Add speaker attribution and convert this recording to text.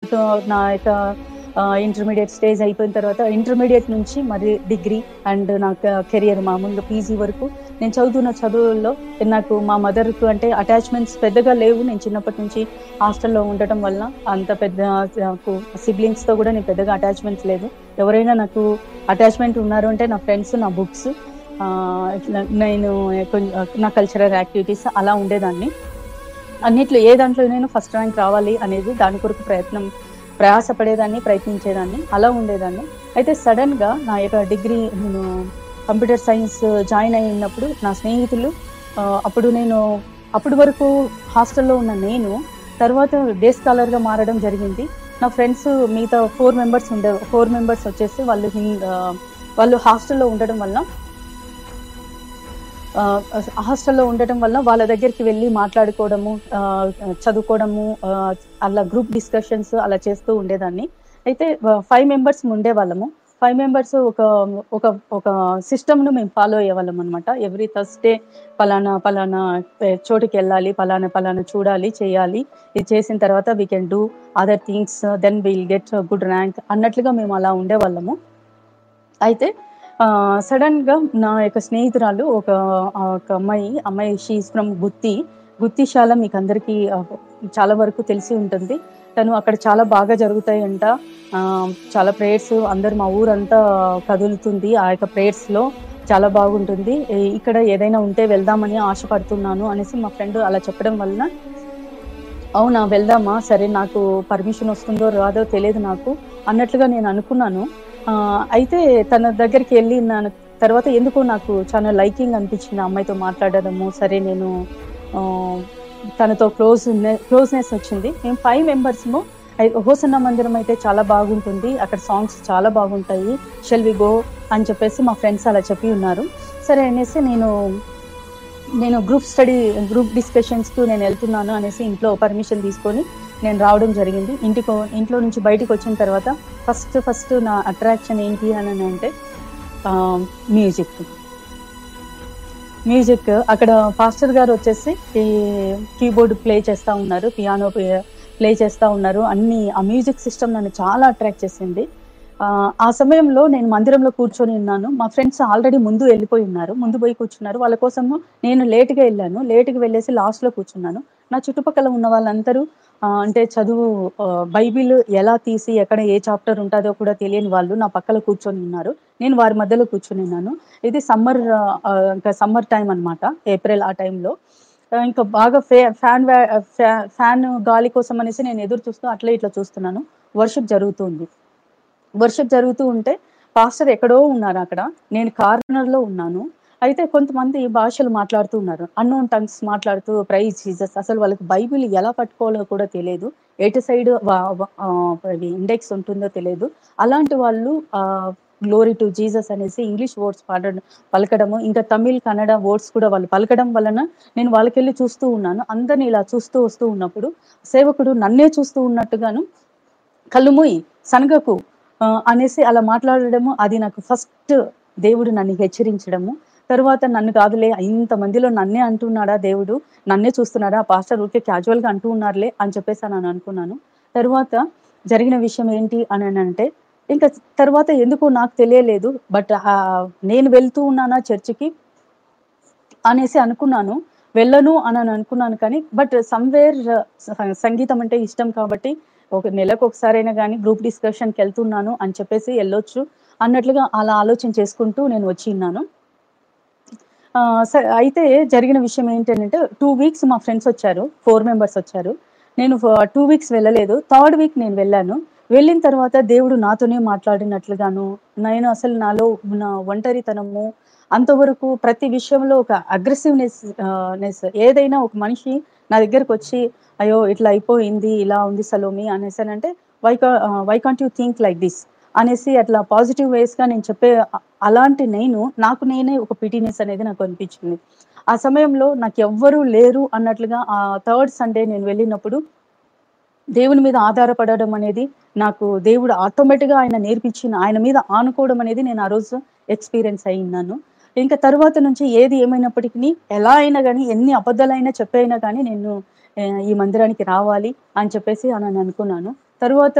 Speaker 1: so నా యొక్క intermediate stage అయిపోయిన తర్వాత ఇంటర్మీడియట్ నుంచి మరి డిగ్రీ అండ్ నా కెరియర్ మామూలుగా పీజీ వరకు నేను చదువుతున్న చదువుల్లో నాకు మా మదర్కు అంటే అటాచ్మెంట్స్ పెద్దగా లేవు నేను చిన్నప్పటి నుంచి హాస్టల్లో ఉండటం వల్ల అంత పెద్ద నాకు సిబ్లింగ్స్తో కూడా నేను పెద్దగా అటాచ్మెంట్స్ లేదు ఎవరైనా నాకు అటాచ్మెంట్ ఉన్నారు అంటే నా ఫ్రెండ్స్ నా బుక్స్ ఇట్లా నేను కొంచెం నా కల్చరల్ యాక్టివిటీస్ అలా ఉండేదాన్ని అన్నిట్లో ఏ దాంట్లో నేను ఫస్ట్ ర్యాంక్ రావాలి అనేది దాని కొరకు ప్రయత్నం ప్రయాసపడేదాన్ని ప్రయత్నించేదాన్ని అలా ఉండేదాన్ని అయితే సడన్గా నా యొక్క డిగ్రీ నేను కంప్యూటర్ సైన్స్ జాయిన్ అయినప్పుడు నా స్నేహితులు ఆ, అప్పుడు నేను అప్పటి వరకు హాస్టల్లో ఉన్న నేను తర్వాత డే స్కాలర్గా మారడం జరిగింది నా ఫ్రెండ్స్ మిగతా ఫోర్ మెంబర్స్ ఉండే ఫోర్ మెంబర్స్ వచ్చేసి వాళ్ళు హిం- ఆ, వాళ్ళు హాస్టల్లో ఉండడం వల్ల ఆ, హాస్టల్లో ఉండటం వల్ల వాళ్ళ దగ్గరికి వెళ్ళి మాట్లాడుకోవడము ఆ, చదువుకోవడము ఆ, అలా గ్రూప్ డిస్కషన్స్ అలా చేస్తూ ఉండేదాన్ని అయితే ఫైవ్ మెంబర్స్ ఉండేవాళ్ళము ఫైవ్ మెంబర్స్ ఒక ఒక ఒక సిస్టమ్ను మేము ఫాలో అయ్యేవాళ్ళం అనమాట ఎవ్రీ థర్స్డే పలానా పలానా ఏ, చోటుకి వెళ్ళాలి పలానా పలానా చూడాలి చేయాలి ఇది చేసిన తర్వాత we can do other things then will get good rank అన్నట్లుగా మేము అలా ఉండేవాళ్ళము అయితే సడన్ గా నా యొక్క స్నేహితురాలు ఒక ఆ, ఒక అమ్మాయి అమ్మాయి షీస్ ఫ్రమ్ గుత్తి గుత్తిశాల మీకు అందరికీ ఆ, చాలా వరకు తెలిసి ఉంటుంది తను అక్కడ చాలా బాగా జరుగుతాయంట ఆ, చాలా ప్రేయర్స్ అందరు మా ఊరంతా కదులుతుంది ఆ యొక్క ప్రేయర్స్ లో చాలా బాగుంటుంది ఏ- ఇక్కడ ఏదైనా ఉంటే వెళ్దామని ఆశపడుతున్నాను అనేసి మా ఫ్రెండ్ అలా చెప్పడం వలన అవునా వెళ్దామా సరే నాకు పర్మిషన్ వస్తుందో రాదో తెలియదు నాకు అన్నట్లుగా నేను అనుకున్నాను ఆ, అయితే తన దగ్గరికి వెళ్ళి నా తర్వాత ఎందుకో నాకు చాలా లైకింగ్ అనిపించింది ఆ అమ్మాయితో మాట్లాడడము సరే నేను ఆ, తనతో క్లోజ్ క్లోజ్నెస్ వచ్చింది మేము ఫైవ్ మెంబర్స్ము హోసన్న మందిరం అయితే చాలా బాగుంటుంది అక్కడ సాంగ్స్ చాలా బాగుంటాయి షెల్ వి గో అని చెప్పేసి మా ఫ్రెండ్స్ అలా చెప్పి ఉన్నారు సరే అనేసి నేను నేను గ్రూప్ స్టడీ గ్రూప్ డిస్కషన్స్కి నేను వెళ్తున్నాను అనేసి ఇంట్లో పర్మిషన్ తీసుకొని నేను రావడం జరిగింది ఇంటికి ఇంట్లో నుంచి బయటికి వచ్చిన తర్వాత ఫస్ట్ ఫస్ట్ నా అట్రాక్షన్ ఏంటి అని అంటే మ్యూజిక్ మ్యూజిక్ అక్కడ పాస్టర్ గారు వచ్చేసి ఈ కీబోర్డ్ ప్లే చేస్తూ ఉన్నారు పియానో ప్లే చేస్తూ ఉన్నారు అన్ని ఆ మ్యూజిక్ సిస్టమ్ నన్ను చాలా అట్రాక్ట్ చేసింది ఆ, ఆ సమయంలో నేను మందిరంలో కూర్చొని ఉన్నాను మా ఫ్రెండ్స్ ఆల్రెడీ ముందు వెళ్ళిపోయి ఉన్నారు ముందు పోయి కూర్చున్నారు వాళ్ళ కోసము నేను లేట్గా వెళ్ళాను లేట్గా వెళ్ళేసి లాస్ట్లో కూర్చున్నాను నా చుట్టుపక్కల ఉన్న వాళ్ళందరూ ఆ, అంటే చదువు ఆ, బైబిల్ ఎలా తీసి ఎక్కడ ఏ చాప్టర్ ఉంటుందో కూడా తెలియని వాళ్ళు నా పక్కన కూర్చొని ఉన్నారు నేను వారి మధ్యలో కూర్చొని ఉన్నాను ఇది సమ్మర్ ఇంకా సమ్మర్ టైం అన్నమాట ఏప్రిల్ ఆ టైంలో ఇంకా బాగా ఫే ఫ్యాన్ ఫ్యాన్ గాలి కోసం అనేసి నేను ఎదురు చూస్తూ అట్లా ఇట్లా చూస్తున్నాను వర్షిప్ జరుగుతుంది వర్షిప్ జరుగుతూ ఉంటే పాస్టర్ ఎక్కడో ఉన్నారు అక్కడ నేను కార్నర్లో ఉన్నాను అయితే కొంతమంది భాషలు మాట్లాడుతూ ఉన్నారు అన్నోన్ టంగ్స్ మాట్లాడుతూ ప్రైజ్ జీసస్ అసలు వాళ్ళకి బైబిల్ ఎలా పట్టుకోవాలో కూడా తెలియదు ఎటు సైడ్ ఇండెక్స్ ఉంటుందో తెలియదు అలాంటి వాళ్ళు గ్లోరీ టు జీసస్ అనేసి ఇంగ్లీష్ వర్డ్స్ పాడడం పలకడము ఇంకా తమిళ్ కన్నడ వర్డ్స్ కూడా వాళ్ళు పలకడం వలన నేను వాళ్ళకెళ్ళి చూస్తూ ఉన్నాను అందరిని ఇలా చూస్తూ వస్తూ ఉన్నప్పుడు సేవకుడు నన్నే చూస్తూ ఉన్నట్టుగాను కళ్ళు మూయి సనగకు ఆ, అనేసి అలా మాట్లాడడము అది నాకు ఫస్ట్ దేవుడు నన్ను హెచ్చరించడము తర్వాత నన్ను కాదులే ఇంతమందిలో నన్నే అంటున్నాడా దేవుడు నన్నే చూస్తున్నాడా ఆ పాస్టర్ ఊరికే క్యాజువల్గా అంటూ ఉన్నారులే అని చెప్పేసి అని అనుకున్నాను తర్వాత జరిగిన విషయం ఏంటి అని అంటే ఇంకా తర్వాత ఎందుకో నాకు తెలియలేదు బట్ నేను వెళ్తూ ఉన్నానా చర్చికి అనేసి అనుకున్నాను వెళ్ళను అని అని అనుకున్నాను కానీ బట్ సమ్వేర్ సంగీతం అంటే ఇష్టం కాబట్టి ఒక నెలకు ఒకసారైనా కానీ గ్రూప్ డిస్కషన్కి వెళ్తున్నాను అని చెప్పేసి వెళ్ళొచ్చు అన్నట్లుగా అలా ఆలోచన చేసుకుంటూ నేను వచ్చి ఉన్నాను ఆ, స- అయితే జరిగిన విషయం ఏంటంటే టూ వీక్స్ మా ఫ్రెండ్స్ వచ్చారు ఫోర్ మెంబర్స్ వచ్చారు నేను టూ వీక్స్ వెళ్ళలేదు థర్డ్ వీక్ నేను వెళ్ళాను వెళ్ళిన తర్వాత దేవుడు నాతోనే మాట్లాడినట్లుగాను నేను అసలు నాలో ఉన్న ఒంటరితనము అంతవరకు ప్రతి విషయంలో ఒక అగ్రెసివ్నెస్ నెస్ ఏదైనా ఒక మనిషి నా దగ్గరకు వచ్చి అయ్యో ఇట్లా అయిపోయింది ఇలా ఉంది సలోమి అనేసి అని అంటే why why can't you think like this అనేసి అట్లా పాజిటివ్ వేస్గా నేను చెప్పే అ- అలాంటి నేను నాకు నేనే ఒక పిటినెస్ అనేది నాకు అనిపించింది ఆ సమయంలో నాకు ఎవ్వరూ లేరు అన్నట్లుగా ఆ థర్డ్ సండే నేను వెళ్ళినప్పుడు దేవుని మీద ఆధారపడడం అనేది నాకు దేవుడు ఆటోమేటిక్గా ఆయన నేర్పించిన ఆయన మీద ఆనుకోవడం అనేది నేను ఆ రోజు ఎక్స్పీరియన్స్ అయ్యిన్నాను ఇంకా తర్వాత నుంచి ఏది ఏమైనప్పటికీ ఎలా అయినా కానీ ఎన్ని అబద్ధాలైనా చెప్పైనా కానీ నేను ఆ, ఈ మందిరానికి రావాలి అని చెప్పేసి అని అనుకున్నాను తర్వాత